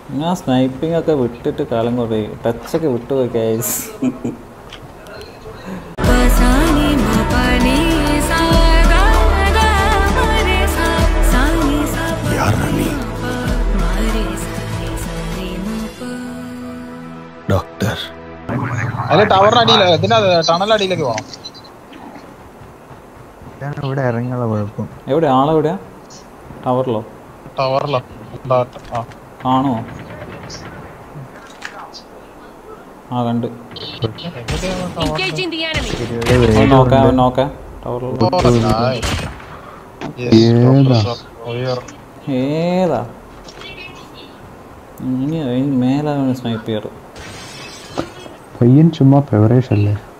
ഞാൻ സ്നൈപ്പിംഗ് ഒക്കെ വിട്ടിട്ട് കാലം കുറേ ടച്ചൊക്കെ വിട്ടുപോയി ഗൈസ് पसानी मपनी सा गा गा मरे सा सानी सा யாரா நீ मरे सानी सानी मप ഡോക്ടർ അല്ല ടവറിന്റെ അടിയില് ഇതിന്റെ ടണലിന്റെ അടിയിലേക്ക് പോകണം ഇതാണ് ഇവിടെ ഇറങ്ങാനുള്ള കുഴപ്പം എവിടെ ആളെവിടെയാ ടവറിലോ ടവറിലോ ആ ആണോ ആ കണ്ട് engaging the enemy ഇരുപത് അവൻ നോക്കാം അവൻ നോക്കാം ടവറിലോ ഏതാ ഇനി ഇനി മേലെ സ്നൈപ്പ് ചെയ്യാറ് പയ്യൻ ചുമ്മാ ഫെവറേഷ് അല്ലേ